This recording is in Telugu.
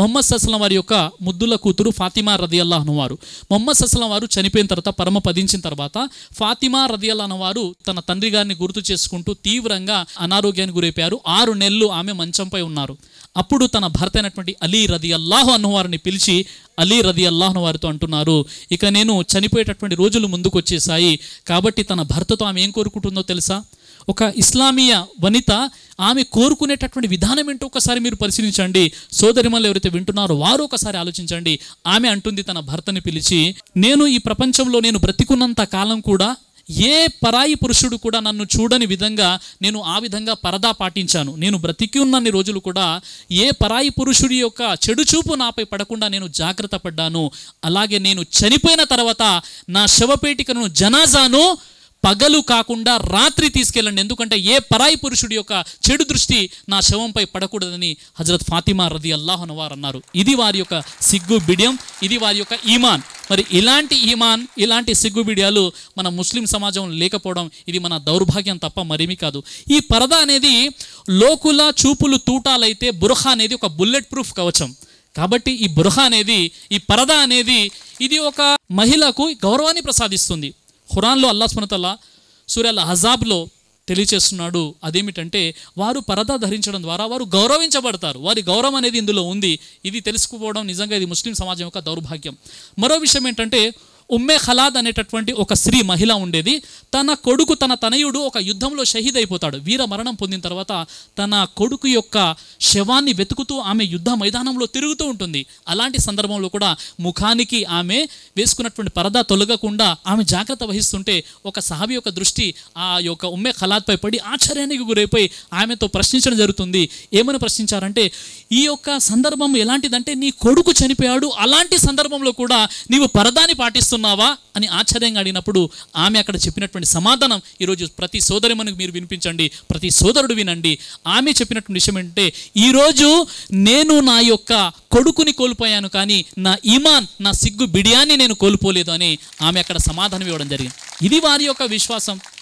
మొహమ్మద్ సస్లం వారి యొక్క ముద్దుల కూతురు ఫాతిమా రది అల్లాహను వారు మొహమ్మద్ సస్లం వారు చనిపోయిన తర్వాత పరమ పదించిన తర్వాత ఫాతిమా రది అల్లాహను వారు తన తండ్రి గారిని గుర్తు చేసుకుంటూ తీవ్రంగా అనారోగ్యానికి గురైపోయారు ఆరు నెలలు ఆమె మంచంపై ఉన్నారు అప్పుడు తన భర్త అయినటువంటి అలీ రది అల్లాహు అన్నవారిని పిలిచి అలీ రది అల్లాహను వారితో అంటున్నారు ఇక నేను చనిపోయేటటువంటి రోజులు ముందుకు వచ్చేసాయి కాబట్టి తన భర్తతో ఆమె ఏం కోరుకుంటుందో తెలుసా ఒక ఇస్లామీయ వనిత ఆమె కోరుకునేటటువంటి విధానం ఏంటో ఒకసారి మీరు పరిశీలించండి సోదరిమల్లు ఎవరైతే వింటున్నారో వారు ఒకసారి ఆలోచించండి ఆమె అంటుంది తన భర్తని పిలిచి నేను ఈ ప్రపంచంలో నేను బ్రతికున్నంత కాలం కూడా ఏ పరాయి పురుషుడు కూడా నన్ను చూడని విధంగా నేను ఆ విధంగా పరదా పాటించాను నేను బ్రతికి ఉన్నన్ని రోజులు కూడా ఏ పరాయి పురుషుడి యొక్క చెడు చూపు నాపై పడకుండా నేను జాగ్రత్త పడ్డాను అలాగే నేను చనిపోయిన తర్వాత నా శవపేటికను జనాజాను పగలు కాకుండా రాత్రి తీసుకెళ్ళండి ఎందుకంటే ఏ పరాయి పురుషుడి యొక్క చెడు దృష్టి నా శవంపై పడకూడదని హజరత్ ఫాతిమా రది అల్లాహన్ వారు అన్నారు ఇది వారి యొక్క సిగ్గు బిడియం ఇది వారి యొక్క ఈమాన్ మరి ఇలాంటి ఈమాన్ ఇలాంటి సిగ్గు బిడియాలు మన ముస్లిం సమాజం లేకపోవడం ఇది మన దౌర్భాగ్యం తప్ప మరేమీ కాదు ఈ పరద అనేది లోకుల చూపులు తూటాలైతే బురహ అనేది ఒక బుల్లెట్ ప్రూఫ్ కవచం కాబట్టి ఈ బురహ అనేది ఈ పరద అనేది ఇది ఒక మహిళకు గౌరవాన్ని ప్రసాదిస్తుంది ఖురాన్లో అల్లా సుమతల్లా సూర్యాల హజాబ్లో తెలియచేస్తున్నాడు అదేమిటంటే వారు పరదా ధరించడం ద్వారా వారు గౌరవించబడతారు వారి గౌరవం అనేది ఇందులో ఉంది ఇది తెలుసుకోవడం నిజంగా ఇది ముస్లిం సమాజం యొక్క దౌర్భాగ్యం మరో విషయం ఏంటంటే ఉమ్మే ఖలాద్ అనేటటువంటి ఒక స్త్రీ మహిళ ఉండేది తన కొడుకు తన తనయుడు ఒక యుద్ధంలో షహీద్ అయిపోతాడు వీర మరణం పొందిన తర్వాత తన కొడుకు యొక్క శవాన్ని వెతుకుతూ ఆమె యుద్ధ మైదానంలో తిరుగుతూ ఉంటుంది అలాంటి సందర్భంలో కూడా ముఖానికి ఆమె వేసుకున్నటువంటి పరదా తొలగకుండా ఆమె జాగ్రత్త వహిస్తుంటే ఒక సహాబి యొక్క దృష్టి ఆ యొక్క ఉమ్మే ఖలాద్పై పడి ఆశ్చర్యానికి గురైపోయి ఆమెతో ప్రశ్నించడం జరుగుతుంది ఏమని ప్రశ్నించారంటే ఈ యొక్క సందర్భం ఎలాంటిదంటే నీ కొడుకు చనిపోయాడు అలాంటి సందర్భంలో కూడా నీవు పరదాని పాటిస్తున్నావా అని ఆశ్చర్యంగా అడిగినప్పుడు ఆమె అక్కడ చెప్పినటువంటి సమాధానం ఈరోజు ప్రతి సోదరిమనికి మీరు వినిపించండి ప్రతి సోదరుడు వినండి ఆమె చెప్పినటువంటి విషయం ఏంటంటే ఈరోజు నేను నా యొక్క కొడుకుని కోల్పోయాను కానీ నా ఈమాన్ నా సిగ్గు బిడియాన్ని నేను కోల్పోలేదు అని ఆమె అక్కడ సమాధానం ఇవ్వడం జరిగింది ఇది వారి యొక్క విశ్వాసం